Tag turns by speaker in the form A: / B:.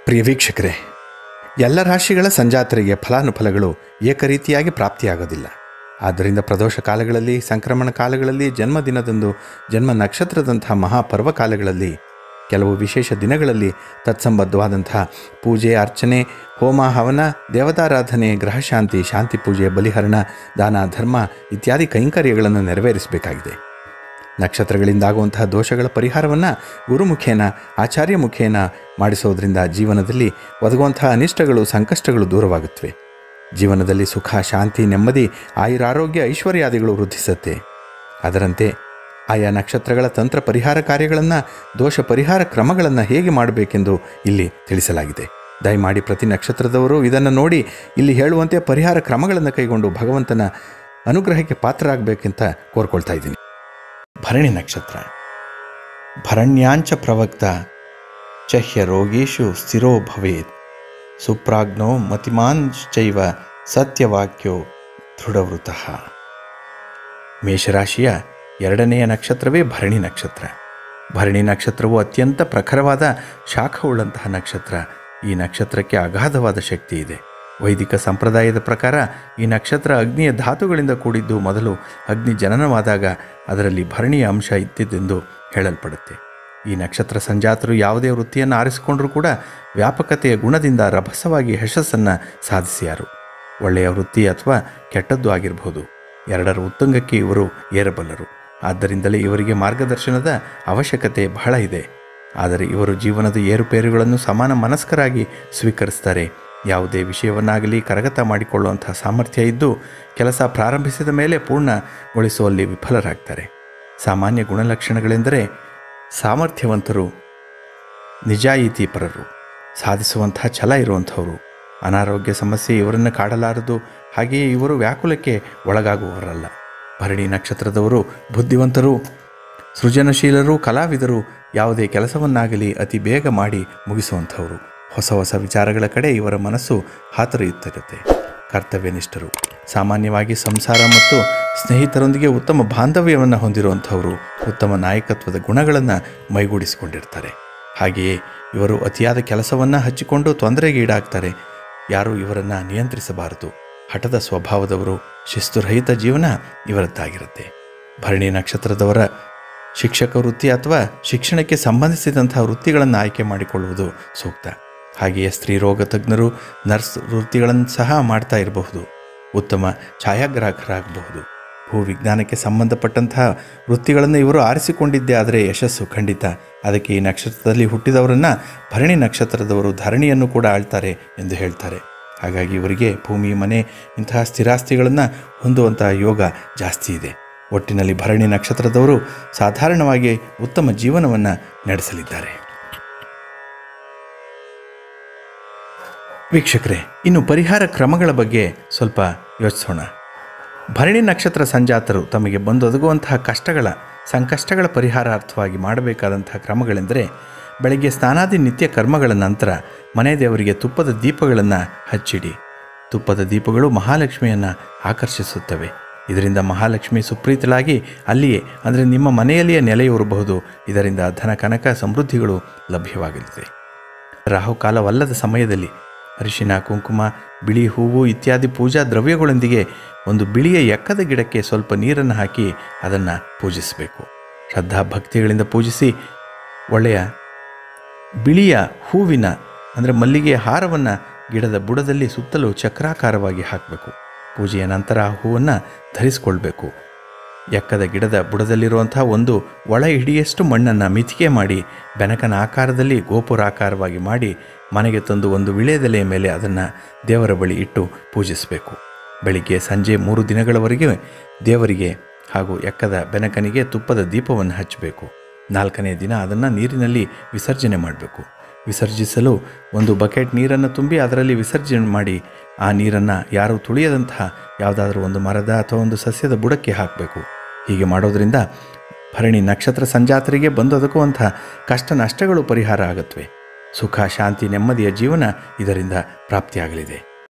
A: ಪ್ರಿಯ ವೀಕ್ಷಕರೇ ಎಲ್ಲ ರಾಶಿಗಳ ಸಂಜಾತರಿಗೆ ಫಲಾನುಫಲಗಳು ಏಕರೀತಿಯಾಗಿ ಪ್ರಾಪ್ತಿಯಾಗೋದಿಲ್ಲ ಆದ್ದರಿಂದ ಪ್ರದೋಷ ಕಾಲಗಳಲ್ಲಿ ಸಂಕ್ರಮಣ ಕಾಲಗಳಲ್ಲಿ ಜನ್ಮದಿನದಂದು ಜನ್ಮ ನಕ್ಷತ್ರದಂತಹ ಮಹಾಪರ್ವ ಕಾಲಗಳಲ್ಲಿ ಕೆಲವು ವಿಶೇಷ ದಿನಗಳಲ್ಲಿ ತತ್ಸಂಬದ್ಧವಾದಂತಹ ಪೂಜೆ ಅರ್ಚನೆ ಹೋಮ ಹವನ ದೇವತಾರಾಧನೆ ಗ್ರಹಶಾಂತಿ ಶಾಂತಿ ಪೂಜೆ ಬಲಿಹರಣ ದಾನ ಧರ್ಮ ಇತ್ಯಾದಿ ಕೈಂಕರ್ಯಗಳನ್ನು ನೆರವೇರಿಸಬೇಕಾಗಿದೆ ನಕ್ಷತ್ರಗಳಿಂದಾಗುವಂತಹ ದೋಷಗಳ ಪರಿಹಾರವನ್ನು ಗುರುಮುಖೇನ ಆಚಾರ್ಯ ಮುಖೇನ ಮಾಡಿಸೋದ್ರಿಂದ ಜೀವನದಲ್ಲಿ ಒದಗುವಂತಹ ಅನಿಷ್ಟಗಳು ಸಂಕಷ್ಟಗಳು ದೂರವಾಗುತ್ತವೆ ಜೀವನದಲ್ಲಿ ಸುಖ ಶಾಂತಿ ನೆಮ್ಮದಿ ಆಯುರಾರೋಗ್ಯ ಐಶ್ವರ್ಯಾದಿಗಳು ವೃದ್ಧಿಸುತ್ತೆ ಅದರಂತೆ ಆಯಾ ನಕ್ಷತ್ರಗಳ ತಂತ್ರ ಪರಿಹಾರ ಕಾರ್ಯಗಳನ್ನು ದೋಷ ಪರಿಹಾರ ಕ್ರಮಗಳನ್ನು ಹೇಗೆ ಮಾಡಬೇಕೆಂದು ಇಲ್ಲಿ ತಿಳಿಸಲಾಗಿದೆ ದಯಮಾಡಿ ಪ್ರತಿ ನಕ್ಷತ್ರದವರು ಇದನ್ನು ನೋಡಿ ಇಲ್ಲಿ ಹೇಳುವಂತೆ ಪರಿಹಾರ ಕ್ರಮಗಳನ್ನು ಕೈಗೊಂಡು ಭಗವಂತನ ಅನುಗ್ರಹಕ್ಕೆ ಪಾತ್ರರಾಗಬೇಕಂತ ಕೋರ್ಕೊಳ್ತಾ ಇದ್ದೀನಿ ಭರಣಿ ನಕ್ಷತ್ರ ಭರಣ್ಯಾಂಚ ಪ್ರವಕ್ತ ಚಹ್ಯ ರೋಗೇಶು ಸ್ಥಿರೋ ಭವೇತ್ ಸುಪ್ರಾಜ್ಞೋ ಮತಿಮಾಂಶ್ಚೈವ ಸತ್ಯವಾಕ್ಯೋ ದೃಢವೃತಃ ಮೇಷರಾಶಿಯ ಎರಡನೆಯ ನಕ್ಷತ್ರವೇ ಭರಣಿ ನಕ್ಷತ್ರ ಭರಣಿ ನಕ್ಷತ್ರವು ಅತ್ಯಂತ ಪ್ರಖರವಾದ ಶಾಖವುಳ್ಳಂತಹ ನಕ್ಷತ್ರ ಈ ನಕ್ಷತ್ರಕ್ಕೆ ಅಗಾಧವಾದ ಶಕ್ತಿ ಇದೆ ವೈದಿಕ ಸಂಪ್ರದಾಯದ ಪ್ರಕಾರ ಈ ನಕ್ಷತ್ರ ಅಗ್ನಿಯ ಧಾತುಗಳಿಂದ ಕೂಡಿದ್ದು ಮೊದಲು ಅಗ್ನಿ ಜನನವಾದಾಗ ಅದರಲ್ಲಿ ಭರಣಿಯ ಅಂಶ ಇದ್ದಿದ್ದೆಂದು ಹೇಳಲ್ಪಡುತ್ತೆ ಈ ನಕ್ಷತ್ರ ಸಂಜಾತರು ಯಾವುದೇ ವೃತ್ತಿಯನ್ನು ಆರಿಸಿಕೊಂಡರೂ ಕೂಡ ವ್ಯಾಪಕತೆಯ ಗುಣದಿಂದ ರಭಸವಾಗಿ ಯಶಸ್ಸನ್ನು ಸಾಧಿಸಿಯಾರು ಒಳ್ಳೆಯ ವೃತ್ತಿ ಅಥವಾ ಕೆಟ್ಟದ್ದು ಆಗಿರಬಹುದು ಎರಡರ ಉತ್ತುಂಗಕ್ಕೆ ಇವರು ಏರಬಲ್ಲರು ಆದ್ದರಿಂದಲೇ ಇವರಿಗೆ ಮಾರ್ಗದರ್ಶನದ ಅವಶ್ಯಕತೆ ಬಹಳ ಇದೆ ಆದರೆ ಇವರು ಜೀವನದ ಏರುಪೇರುಗಳನ್ನು ಸಮಾನ ಮನಸ್ಕರಾಗಿ ಸ್ವೀಕರಿಸ್ತಾರೆ ಯಾವುದೇ ವಿಷಯವನ್ನಾಗಲಿ ಕರಗತ ಮಾಡಿಕೊಳ್ಳುವಂತಹ ಸಾಮರ್ಥ್ಯ ಇದ್ದು ಕೆಲಸ ಪ್ರಾರಂಭಿಸಿದ ಮೇಲೆ ಪೂರ್ಣಗೊಳಿಸುವಲ್ಲಿ ವಿಫಲರಾಗ್ತಾರೆ ಸಾಮಾನ್ಯ ಗುಣಲಕ್ಷಣಗಳೆಂದರೆ ಸಾಮರ್ಥ್ಯವಂತರು ನಿಜಾಯಿತಿಪರರು ಸಾಧಿಸುವಂತಹ ಛಲ ಇರುವಂಥವರು ಅನಾರೋಗ್ಯ ಸಮಸ್ಯೆ ಇವರನ್ನು ಕಾಡಲಾರದು ಹಾಗೆಯೇ ಇವರು ವ್ಯಾಕುಲಕ್ಕೆ ಒಳಗಾಗುವವರಲ್ಲ ಭರಣಿ ನಕ್ಷತ್ರದವರು ಬುದ್ಧಿವಂತರು ಸೃಜನಶೀಲರು ಕಲಾವಿದರು ಯಾವುದೇ ಕೆಲಸವನ್ನಾಗಲಿ ಅತಿ ಬೇಗ ಮಾಡಿ ಮುಗಿಸುವಂಥವರು ಹೊಸ ಹೊಸ ವಿಚಾರಗಳ ಕಡೆ ಇವರ ಮನಸ್ಸು ಹಾತೊರೆಯುತ್ತಿರುತ್ತೆ ಕರ್ತವ್ಯನಿಷ್ಠರು ಸಾಮಾನ್ಯವಾಗಿ ಸಂಸಾರ ಮತ್ತು ಸ್ನೇಹಿತರೊಂದಿಗೆ ಉತ್ತಮ ಬಾಂಧವ್ಯವನ್ನು ಹೊಂದಿರುವಂಥವರು ಉತ್ತಮ ನಾಯಕತ್ವದ ಗುಣಗಳನ್ನು ಮೈಗೂಡಿಸಿಕೊಂಡಿರ್ತಾರೆ ಹಾಗೆಯೇ ಇವರು ಅತಿಯಾದ ಕೆಲಸವನ್ನು ಹಚ್ಚಿಕೊಂಡು ತೊಂದರೆಗೆ ಈಡಾಗ್ತಾರೆ ಯಾರೂ ಇವರನ್ನು ನಿಯಂತ್ರಿಸಬಾರದು ಹಠದ ಸ್ವಭಾವದವರು ಶಿಸ್ತುರಹಿತ ಜೀವನ ಇವರದ್ದಾಗಿರುತ್ತೆ ಭರಣಿ ನಕ್ಷತ್ರದವರ ಶಿಕ್ಷಕ ವೃತ್ತಿ ಅಥವಾ ಶಿಕ್ಷಣಕ್ಕೆ ಸಂಬಂಧಿಸಿದಂತಹ ವೃತ್ತಿಗಳನ್ನು ಆಯ್ಕೆ ಮಾಡಿಕೊಳ್ಳುವುದು ಸೂಕ್ತ ಹಾಗೆಯೇ ಸ್ತ್ರೀರೋಗ ತಜ್ಞರು ನರ್ಸ್ ವೃತ್ತಿಗಳನ್ನು ಸಹ ಮಾಡ್ತಾ ಇರಬಹುದು ಉತ್ತಮ ಛಾಯಾಗ್ರಾಹಕರಾಗಬಹುದು ಭೂವಿಜ್ಞಾನಕ್ಕೆ ಸಂಬಂಧಪಟ್ಟಂತಹ ವೃತ್ತಿಗಳನ್ನು ಇವರು ಆರಿಸಿಕೊಂಡಿದ್ದೇ ಆದರೆ ಯಶಸ್ಸು ಖಂಡಿತ ಅದಕ್ಕೆ ಈ ನಕ್ಷತ್ರದಲ್ಲಿ ಹುಟ್ಟಿದವರನ್ನು ಭರಣಿ ನಕ್ಷತ್ರದವರು ಧರಣಿಯನ್ನು ಕೂಡ ಆಳ್ತಾರೆ ಎಂದು ಹೇಳ್ತಾರೆ ಹಾಗಾಗಿ ಇವರಿಗೆ ಭೂಮಿ ಮನೆ ಇಂತಹ ಸ್ಥಿರಾಸ್ತಿಗಳನ್ನು ಹೊಂದುವಂತಹ ಯೋಗ ಜಾಸ್ತಿ ಇದೆ ಒಟ್ಟಿನಲ್ಲಿ ಭರಣಿ ನಕ್ಷತ್ರದವರು ಸಾಧಾರಣವಾಗಿ ಉತ್ತಮ ಜೀವನವನ್ನು ನಡೆಸಲಿದ್ದಾರೆ ವೀಕ್ಷಕರೇ ಇನ್ನು ಪರಿಹಾರ ಕ್ರಮಗಳ ಬಗ್ಗೆ ಸ್ವಲ್ಪ ಯೋಚಿಸೋಣ ಭರಣಿ ನಕ್ಷತ್ರ ಸಂಜಾತರು ತಮಗೆ ಬಂದೊದಗುವಂತಹ ಕಷ್ಟಗಳ ಸಂಕಷ್ಟಗಳ ಪರಿಹಾರಾರ್ಥವಾಗಿ ಮಾಡಬೇಕಾದಂತಹ ಕ್ರಮಗಳೆಂದರೆ ಬೆಳಗ್ಗೆ ಸ್ನಾನಾದಿ ನಿತ್ಯ ಕರ್ಮಗಳ ನಂತರ ಮನೆ ದೇವರಿಗೆ ತುಪ್ಪದ ದೀಪಗಳನ್ನು ಹಚ್ಚಿಡಿ ತುಪ್ಪದ ದೀಪಗಳು ಮಹಾಲಕ್ಷ್ಮಿಯನ್ನು ಆಕರ್ಷಿಸುತ್ತವೆ ಇದರಿಂದ ಮಹಾಲಕ್ಷ್ಮಿ ಸುಪ್ರೀತಳಾಗಿ ಅಲ್ಲಿಯೇ ಅಂದರೆ ನಿಮ್ಮ ಮನೆಯಲ್ಲಿಯೇ ನೆಲೆಯೂರಬಹುದು ಇದರಿಂದ ಧನ ಕನಕ ಸಮೃದ್ಧಿಗಳು ಲಭ್ಯವಾಗಲಿದೆ ರಾಹುಕಾಲವಲ್ಲದ ಸಮಯದಲ್ಲಿ ಅರಿಶಿನ ಕುಂಕುಮ ಬಿಳಿ ಹೂವು ಇತ್ಯಾದಿ ಪೂಜಾ ದ್ರವ್ಯಗಳೊಂದಿಗೆ ಒಂದು ಬಿಳಿಯ ಎಕ್ಕದ ಗಿಡಕ್ಕೆ ಸ್ವಲ್ಪ ನೀರನ್ನು ಹಾಕಿ ಅದನ್ನು ಪೂಜಿಸಬೇಕು ಶ್ರದ್ಧಾ ಭಕ್ತಿಗಳಿಂದ ಪೂಜಿಸಿ ಒಳ್ಳೆಯ ಬಿಳಿಯ ಹೂವಿನ ಅಂದರೆ ಮಲ್ಲಿಗೆಯ ಹಾರವನ್ನು ಗಿಡದ ಬುಡದಲ್ಲಿ ಸುತ್ತಲೂ ಚಕ್ರಾಕಾರವಾಗಿ ಹಾಕಬೇಕು ಪೂಜೆಯ ನಂತರ ಆ ಹೂವನ್ನು ಧರಿಸಿಕೊಳ್ಬೇಕು ಎಕ್ಕದ ಗಿಡದ ಬುಡದಲ್ಲಿರುವಂತಹ ಒಂದು ಒಳ ಹಿಡಿಯಷ್ಟು ಮಣ್ಣನ್ನು ಮಿತಿಕೆ ಮಾಡಿ ಬೆನಕನ ಆಕಾರದಲ್ಲಿ ಗೋಪುರಾಕಾರವಾಗಿ ಮಾಡಿ ಮನೆಗೆ ತಂದು ಒಂದು ವಿಳೆದೆಲೆಯ ಮೇಲೆ ಅದನ್ನು ದೇವರ ಬಳಿ ಇಟ್ಟು ಪೂಜಿಸಬೇಕು ಬೆಳಿಗ್ಗೆ ಸಂಜೆ ಮೂರು ದಿನಗಳವರೆಗೆ ದೇವರಿಗೆ ಹಾಗೂ ಎಕ್ಕದ ಬೆನಕನಿಗೆ ತುಪ್ಪದ ದೀಪವನ್ನು ಹಚ್ಚಬೇಕು ನಾಲ್ಕನೇ ದಿನ ಅದನ್ನು ನೀರಿನಲ್ಲಿ ವಿಸರ್ಜನೆ ಮಾಡಬೇಕು ವಿಸರ್ಜಿಸಲು ಒಂದು ಬಕೆಟ್ ನೀರನ್ನು ತುಂಬಿ ಅದರಲ್ಲಿ ವಿಸರ್ಜನೆ ಮಾಡಿ ಆ ನೀರನ್ನು ಯಾರು ತುಳಿಯದಂತಹ ಯಾವುದಾದ್ರೂ ಒಂದು ಮರದ ಅಥವಾ ಒಂದು ಸಸ್ಯದ ಬುಡಕ್ಕೆ ಹಾಕಬೇಕು ಹೀಗೆ ಮಾಡೋದರಿಂದ ಭರಣಿ ನಕ್ಷತ್ರ ಸಂಜಾತರಿಗೆ ಬಂದೊದಗುವಂಥ ಕಷ್ಟ ನಷ್ಟಗಳು ಪರಿಹಾರ ಆಗುತ್ತವೆ ಸುಖ ಶಾಂತಿ ನೆಮ್ಮದಿಯ ಜೀವನ ಇದರಿಂದ ಪ್ರಾಪ್ತಿಯಾಗಲಿದೆ